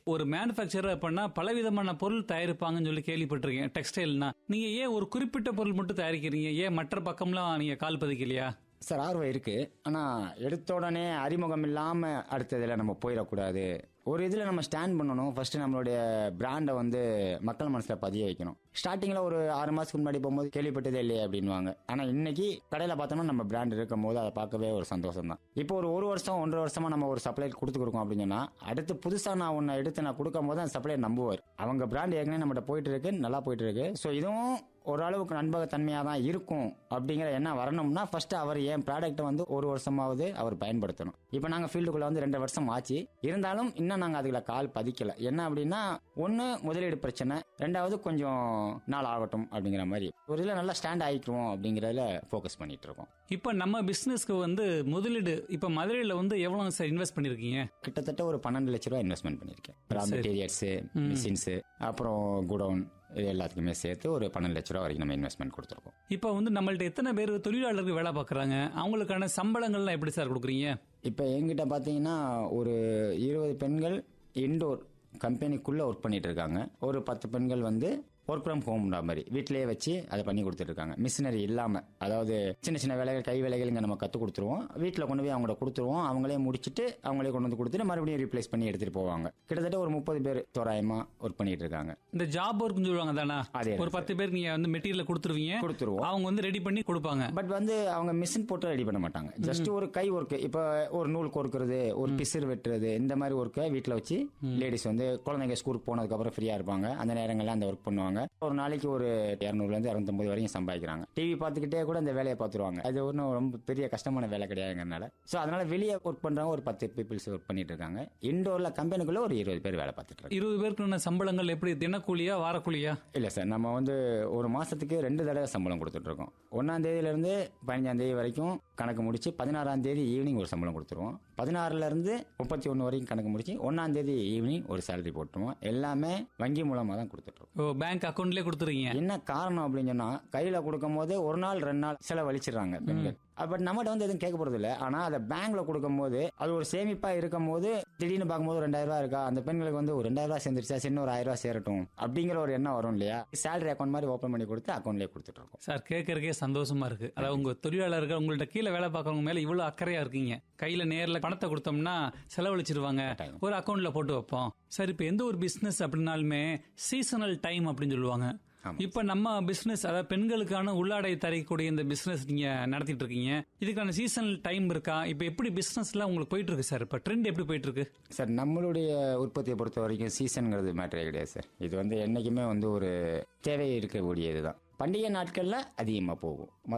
ஒரு மேனுஃபேக்சரர் அப்படின்னா பலவிதமான பொருள் தயாரிப்பாங்கன்னு சொல்லி கேள்விப்பட்டிருக்கேன் டெக்ஸ்டைல்னா நீங்க ஏன் ஒரு குறிப்பிட்ட பொருள் மட்டும் தயாரிக்கிறீங்க ஏன் மற்ற பக்கம்லாம் நீங்க கால் பதிக்கலையா சார் ஆர்வம் இருக்கு ஆனா எடுத்த உடனே அறிமுகம் இல்லாம அடுத்ததுல நம்ம போயிடக்கூடாது ஒரு இதுல நம்ம ஸ்டாண்ட் பண்ணணும் ஃபர்ஸ்ட் நம்மளுடைய பிராண்டை வந்து மக்கள் மனசுல பதிய வைக்கணும் ஸ்டார்டிங்ல ஒரு ஆறு மாசத்துக்கு முன்னாடி போகும்போது கேள்விப்பட்டதே இல்லையே அப்படின்வாங்க ஆனா இன்னைக்கு கடையில பார்த்தோம்னா நம்ம பிராண்ட் இருக்கும் போது அதை பார்க்கவே ஒரு சந்தோஷம் தான் இப்போ ஒரு ஒரு வருஷம் ஒன்றரை வருஷமா நம்ம ஒரு சப்ளை கொடுத்துருக்கோம் அப்படின்னு சொன்னா அடுத்து புதுசா நான் ஒன்னு எடுத்து நான் கொடுக்கும் போது அந்த சப்ளை நம்புவார் அவங்க பிராண்ட் ஏற்கனவே நம்மகிட்ட போயிட்டு இருக்கு நல்லா போயிட்டு இருக்கு ஸோ இதுவும் ஓரளவுக்கு நண்பகத்தன்மையாக தான் இருக்கும் அப்படிங்கிற எண்ணம் வரணும்னா ஃபர்ஸ்ட் அவர் என் ப்ராடக்ட்டை வந்து ஒரு வருஷமாவது அவர் பயன்படுத்தணும் இப்போ நாங்கள் ஃபீல்டுக்குள்ள வந்து ரெண்டு வருஷம் ஆச்சு இருந்தாலும் இன்னும் நாங்கள் அதுல கால் பதிக்கல என்ன அப்படின்னா ஒன்று முதலீடு பிரச்சனை ரெண்டாவது கொஞ்சம் நாள் ஆகட்டும் அப்படிங்கிற மாதிரி ஒரு இதில் நல்லா ஸ்டாண்ட் ஆகிக்குவோம் அப்படிங்கிறதுல ஃபோக்கஸ் பண்ணிட்டு இருக்கோம் இப்ப நம்ம பிசினஸ்க்கு வந்து முதலீடு இப்ப மதுரையில வந்து எவ்வளவு சார் இன்வெஸ்ட் பண்ணிருக்கீங்க கிட்டத்தட்ட ஒரு பன்னெண்டு லட்ச ரூபா இன்வெஸ்ட்மெண்ட் பண்ணியிருக்கேன் ரா மெட்டீரியல்ஸ் மிஷின்ஸ் அப்புறம் குடோன் இது எல்லாத்துக்குமே சேர்த்து ஒரு பன்னெண்டு லட்ச ரூபா வரைக்கும் நம்ம இன்வெஸ்ட்மெண்ட் கொடுத்துருக்கோம் இப்ப வந்து நம்மள்ட்ட எத்தனை பேர் தொழிலாளருக்கு வேலை பார்க்கறாங்க அவங்களுக்கான சம்பளங்கள்லாம் எப்படி சார் கொடுக்குறீங்க இப்போ எங்கிட்ட பார்த்தீங்கன்னா ஒரு இருபது பெண்கள் இன்டோர் கம்பெனிக்குள்ளே ஒர்க் பண்ணிட்டு இருக்காங்க ஒரு பத்து பெண்கள் வந்து ஒர்க் ஃப்ரம் ஹோம்ன்ற மாதிரி வீட்டிலேயே வச்சு அதை பண்ணி கொடுத்துட்டு இருக்காங்க மிஷினரி இல்லாமல் அதாவது சின்ன சின்ன வேலைகள் கை வேலைகள் இங்கே நம்ம கற்றுக் கொடுத்துருவோம் வீட்டில் கொண்டு போய் அவங்கள கொடுத்துருவோம் அவங்களே முடிச்சுட்டு அவங்களே கொண்டு வந்து கொடுத்துட்டு மறுபடியும் ரீப்ளேஸ் பண்ணி எடுத்துகிட்டு போவாங்க கிட்டத்தட்ட ஒரு முப்பது பேர் தோராயமாக ஒர்க் பண்ணிட்டு இருக்காங்க இந்த ஜாப் ஒர்க்னு சொல்லுவாங்க தானே அதே ஒரு பத்து பேர் நீங்க வந்து மெட்டீரியல் கொடுத்துருவீங்க கொடுத்துருவோம் அவங்க வந்து ரெடி பண்ணி கொடுப்பாங்க பட் வந்து அவங்க மிஷின் போட்டு ரெடி பண்ண மாட்டாங்க ஜஸ்ட் ஒரு கை ஒர்க் இப்போ ஒரு நூல் கோர்க்கிறது ஒரு பிசிறு வெட்டுறது இந்த மாதிரி ஒர்க்கை வீட்டில் வச்சு லேடிஸ் வந்து குழந்தைங்க ஸ்கூலுக்கு போனதுக்கு அப்புறம் ஃப்ரீயா இருப்பாங்க அந்த நேரங்கள்ல அந்த ஒர்க் பண்ணுவாங்க ஒரு நாளைக்கு ஒரு இரநூறுல இருந்து இரநூத்தம்பது வரைக்கும் சம்பாதிக்கிறாங்க டிவி பார்த்துக்கிட்டே கூட இந்த வேலையை பார்த்துருவாங்க அது ஒன்றும் ரொம்ப பெரிய கஷ்டமான வேலை கிடையாதுங்கிறனால ஸோ அதனால வெளியே ஒர்க் பண்றவங்க ஒரு பத்து பீப்புள்ஸ் ஒர்க் பண்ணிட்டு இருக்காங்க இண்டோர்ல கம்பெனிக்குள்ள ஒரு இருபது பேர் வேலை பார்த்துட்டு இருக்காங்க இருபது பேருக்கு சம்பளங்கள் எப்படி தினக்கூலியா வாரக்கூலியா இல்ல சார் நம்ம வந்து ஒரு மாசத்துக்கு ரெண்டு தடவை சம்பளம் கொடுத்துட்டு இருக்கோம் ஒன்னாம் தேதியில இருந்து பதினஞ்சாம் தேதி வரைக்கும் கணக்கு முடிச்சு பதினாறாம் தேதி ஈவினிங் ஒரு சம்பளம் கொடுத்துருவோம் பதினாறுல இருந்து முப்பத்தி ஒன்று வரைக்கும் கணக்கு முடிச்சு ஒன்னாம் தேதி ஈவினிங் ஒரு சேலரி போட்டுருவோம் எல்லாமே வங்கி மூலமா தான் கொடுத்துட்டு இருக்கோம் பேங்க் அக்கௌண்ட்லயே கொடுத்துறீங்க என்ன காரணம் அப்படின்னு சொன்னா கையில கொடுக்கும் போது ஒரு நாள் ரெண்டு நாள் செலவழிச்சிடுறாங்க பெண்கள் பட் நம்மகிட்ட வந்து எதுவும் கேட்க போறது இல்ல ஆனா அதை பேங்க்ல கொடுக்கும் போது அது ஒரு சேமிப்பா இருக்கும் போது திடீர்னு பார்க்கும்போது ஒரு ரெண்டாயிரம் ரூபாய் இருக்கா அந்த பெண்களுக்கு வந்து ஒரு ரெண்டாயிரம் ரூபாய் சேர்ந்துருச்சா சின்ன ஒரு ஆயிரம் ரூபாய் சேரட்டும் அப்படிங்கிற ஒரு எண்ணம் வரும் இல்லையா சேலரி அக்கௌண்ட் மாதிரி ஓப்பன் பண்ணி கொடுத்து அக்கௌண்ட்லயே கொடுத்துட்டு இருக்கோம் சார் கேட்கறக்கே சந்தோஷமா இருக்கு அதாவது உங்க தொழிலாளர்கள் உங்கள்ட்ட கீழே வேலை பார்க்கறவங்க மேல இவ்வளவு அக்கறையா இருக்கீங்க கையில நேர்ல பணத்தை கொடுத்தோம்னா செலவழிச்சிருவாங்க ஒரு அக்கௌண்ட்ல போட்டு வைப்போம் சார் இப்ப எந்த ஒரு பிசினஸ் அப்படின்னாலுமே சீசனல் டைம் அப்படின்னு சொல்லுவாங்க ஆமா. இப்ப நம்ம பிசினஸ் அதாவது பெண்களுக்கான உள்ளாடை தரக்கூடிய இந்த பிசினஸ் நீங்க நடத்திட்டு இருக்கீங்க இதுக்கான சீசனல் டைம் இருக்கா இப்ப எப்படி பிசினஸ் எல்லாம் உங்களுக்கு போயிட்டு இருக்கு சார் இப்ப ட்ரெண்ட் எப்படி போயிட்டு இருக்கு சார் நம்மளுடைய உற்பத்தியை பொறுத்த வரைக்கும் சீசனுங்கிறது மேட்டரே கிடையாது சார் இது வந்து என்னைக்குமே வந்து ஒரு தேவை இருக்கக்கூடியது தான் பண்டிகை நாட்கள்ல அதிகமாக போகும்